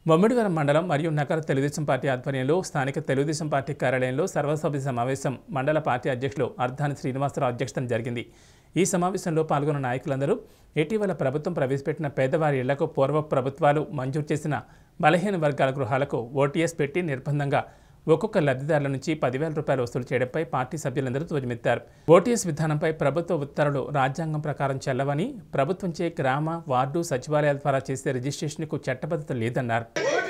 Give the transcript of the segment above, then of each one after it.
బొమ్మిడివరం మండలం మరియు నగర తెలుగుదేశం పార్టీ ఆధ్వర్యంలో స్థానిక తెలుగుదేశం పార్టీ కార్యాలయంలో సర్వసభ్య సమావేశం మండల పార్టీ అధ్యక్షులు అర్ధాని శ్రీనివాసరావు అధ్యక్షతన జరిగింది ఈ సమావేశంలో పాల్గొన్న నాయకులందరూ ఇటీవల ప్రభుత్వం ప్రవేశపెట్టిన పేదవారి ఇళ్లకు పూర్వ ప్రభుత్వాలు మంజూరు చేసిన బలహీన వర్గాల గృహాలకు ఓటీఎస్ పెట్టి నిర్బంధంగా ఒక్కొక్క లబ్ధిదారుల నుంచి పదివేల రూపాయలు వసూలు చేయడంపై పార్టీ సభ్యులందరూ ధ్వజమెత్తారు ఓటీఎస్ విధానంపై ప్రభుత్వ ఉత్తర్వులు రాజ్యాంగం ప్రకారం చెల్లవని ప్రభుత్వంచే గ్రామ వార్డు సచివాలయాల ద్వారా చేసే రిజిస్ట్రేషన్కు చట్టబద్ధత లేదన్నారు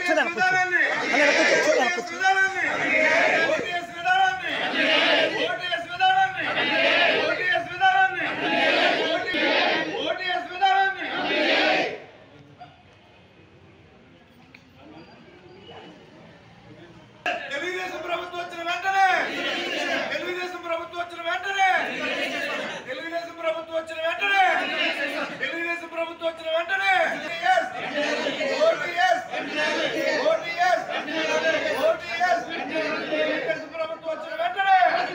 తెలుగుదేశం ప్రభుత్వం వచ్చిన వెంటనే తెలుగుదేశం ప్రభుత్వం వచ్చిన వెంటనే తెలుగుదేశం ప్రభుత్వం వచ్చిన వెంటనే తెలుగుదేశం ప్రభుత్వం వచ్చిన వెంటనే ఓటీఎస్ ఓటీఎస్ ఓటీఎస్ తెలుగుదేశం ప్రభుత్వం వచ్చిన వెంటనే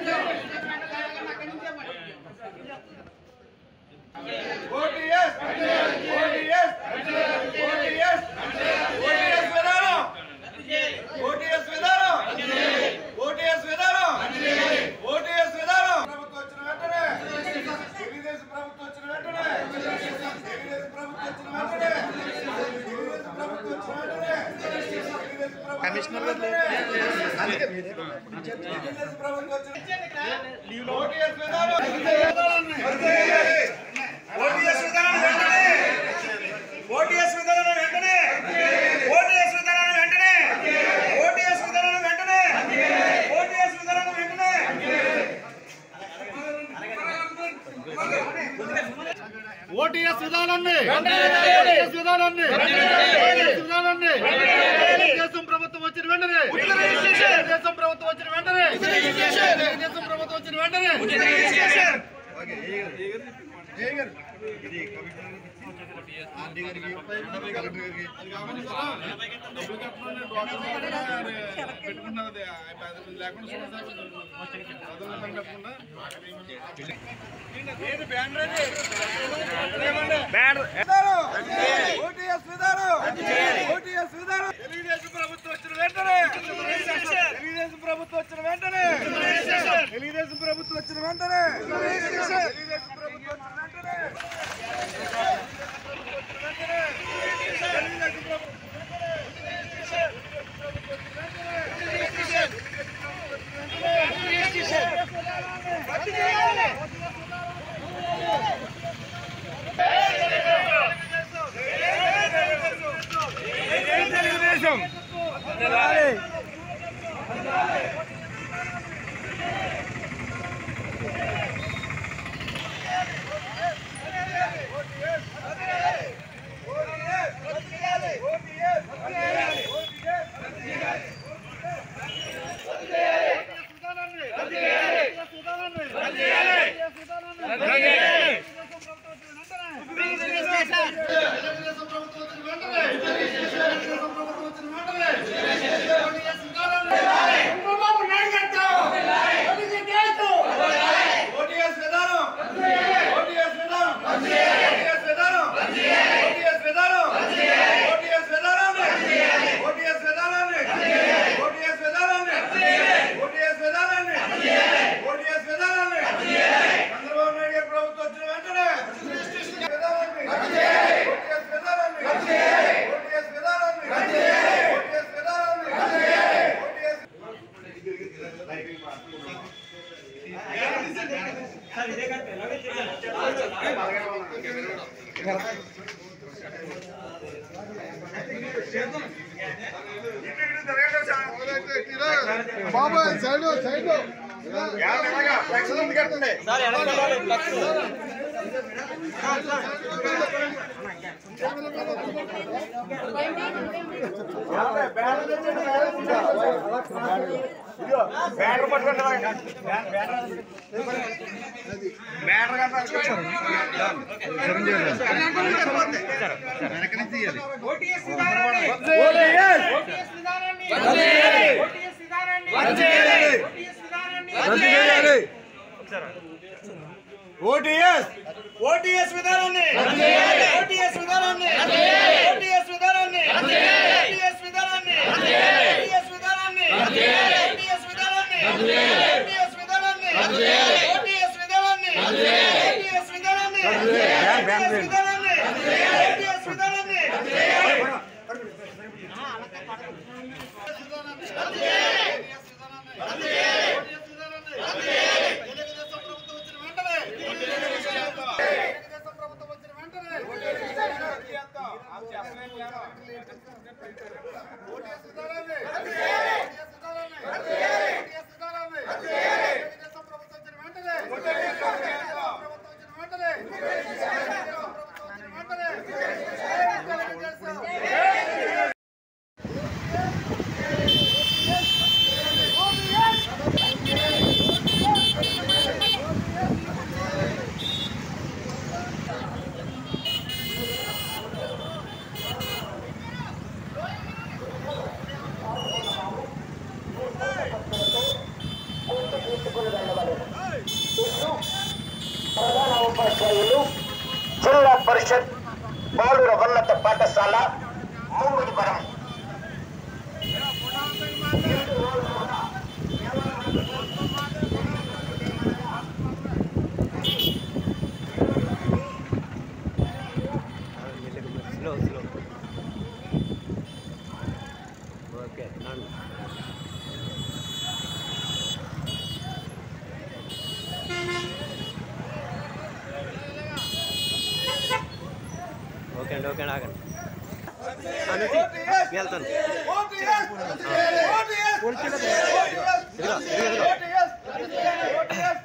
ఓటీఎస్ ఓటీఎస్ ఓటీఎస్ ఓటీఎస్ విధానం ఓటీఎస్ విధానం ఓటీఎస్ విధానం ఓటీఎస్ విధానం ప్రభుత్వం వచ్చిన వెంటనే తెలుగుదేశం ప్రభుత్వం వచ్చిన వెంటనే తెలుగుదేశం ప్రభుత్వం వచ్చిన వెంటనే తెలుగుదేశం ప్రభుత్వం వచ్చిన వెంటనే తెలుగుదేశం ప్రభుత్వం కమిషనర్ తెలుగుదేశం ప్రభుత్వం వచ్చిన ఓటీఎస్ విధానం ఓటీఎస్ విధానం వెంటనే ఓటీఎస్ విధానం వెంటనే ఓటీఎస్ విధానం వెంటనే ఓటీఎస్ విధానం వెంటనే ఓటీఎస్ విధానం వెంటనే ఓటీఎస్ విధానాన్ని ఓటీఎస్ విధానాన్ని ఓటీఎస్ విధానాన్ని తెలుగుదేశం ప్రభుత్వం వచ్చిన వెంటనే తెలుగుదేశం ప్రభుత్వం వచ్చిన వెంటనే తెలుగుదేశం ప్రభుత్వం వచ్చిన వెంటనే ఓటీఎస్ విధానం ఓటీఎస్ విధానం తెలుగుదేశం ప్రభుత్వం వచ్చిన వెంటనే తెలుగుదేశం ప్రభుత్వం వచ్చిన వెంటనే తెలుగుదేశం ప్రభుత్వం వచ్చిన వెంటనే తెలుగుదేశం ప్రభుత్వం వచ్చిన వెంటనే తెలుగుదేశం ఓటీఎస్ విధానం ఓటీఎస్ విధానం ఓటీఎస్ విధానం ఓటీఎస్ విధానం ఓటీఎస్ విధానాన్ని ఓటీఎస్ విధానాన్ని ఓటీఎస్ విధానాన్ని ఓటీఎస్ విధానాన్ని ఓటీఎస్ విధానాన్ని చంద్రబాబు నాయుడు గారి ప్రభుత్వం వచ్చిన వెంటనే విధానాన్ని ఓటీఎస్ విధానాన్ని ఓటీఎస్ విధానాన్ని ఓటీఎస్ విధానాన్ని ఓటీఎస్ బాబాయ్ సైడ్ సైడ్ బ్యానర్ పట్టుకోండి ఓటీఎస్ ఓటీఎస్ విధానాన్ని ఓటీఎస్ విధానాన్ని ఓటీఎస్ విధానాన్ని ఓటీఎస్ విధానాన్ని తెలుగుదేశం ప్రభుత్వం వచ్చిన వెంటనే తెలుగుదేశం ప్రభుత్వం వచ్చిన వెంటనే ఓటీఎస్ విధానాన్ని ఓటీఎస్ విధానాన్ని ఓటీఎస్ విధానాన్ని తెలుగుదేశం ప్రభుత్వం వచ్చిన వెంటనే తెలుగుదేశం ప్రభుత్వం వచ్చిన వెంటనే తెలుగుదేశం ప్రభుత్వం వచ్చిన వెంటనే తెలుగుదేశం ప్రధాన ఉపాధ్యాయులు జిల్లా పరిషత్ బాలుర ఉన్నత పాఠశాల ముంగుడిపురం స్లో స్లో ఓకే నన్ను ఓకే అండి ఓకే అండి ఆగండి అనుతి వెళ్తాను ఓటీఎస్ ఓటీఎస్ ఓటీఎస్ ఇదిగో ఇదిగో ఇదిగో ఓటీఎస్ ఓటీఎస్